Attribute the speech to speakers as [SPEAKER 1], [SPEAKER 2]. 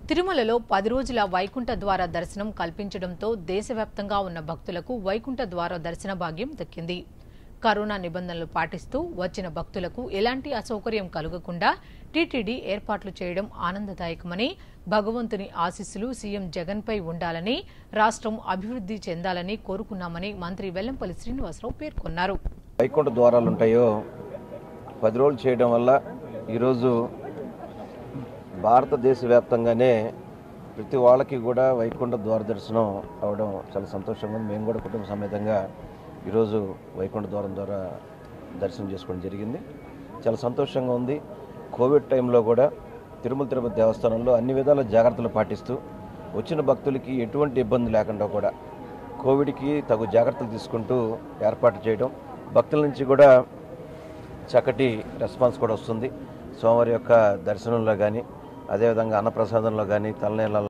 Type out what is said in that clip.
[SPEAKER 1] తిరుమలలో పది రోజుల వైకుంఠ ద్వార దర్శనం కల్పించడంతో దేశవ్యాప్తంగా ఉన్న భక్తులకు వైకుంఠ ద్వార దర్శన భాగ్యం దక్కింది కరోనా నిబంధనలు పాటిస్తూ వచ్చిన భక్తులకు ఎలాంటి అసౌకర్యం కలగకుండా టీటీడీ ఏర్పాట్లు చేయడం ఆనందదాయకమని భగవంతుని ఆశీస్సులు సీఎం జగన్పై ఉండాలని రాష్ట్రం అభివృద్ధి చెందాలని కోరుకున్నామని మంత్రి వెల్లంపల్లి శ్రీనివాసరావు పేర్కొన్నారు
[SPEAKER 2] వైకుంఠ ద్వారాలు ఉంటాయో పది రోజులు చేయడం వల్ల ఈరోజు భారతదేశ వ్యాప్తంగానే ప్రతి వాళ్ళకి కూడా వైకుంఠ ద్వార దర్శనం అవడం చాలా సంతోషంగా ఉంది మేము కూడా కుటుంబ సమేతంగా ఈరోజు వైకుంఠ ద్వారం ద్వారా దర్శనం చేసుకోవడం జరిగింది చాలా సంతోషంగా ఉంది కోవిడ్ టైంలో కూడా తిరుమల తిరుపతి దేవస్థానంలో అన్ని విధాల జాగ్రత్తలు పాటిస్తూ వచ్చిన భక్తులకి ఎటువంటి ఇబ్బంది లేకుండా కూడా కోవిడ్కి తగు జాగ్రత్తలు తీసుకుంటూ ఏర్పాటు చేయడం భక్తుల నుంచి కూడా చక్కటి రెస్పాన్స్ కూడా వస్తుంది సోమవారి యొక్క దర్శనంలో కానీ అదేవిధంగా అన్నప్రసాదంలో కానీ తలనీళ్ళలో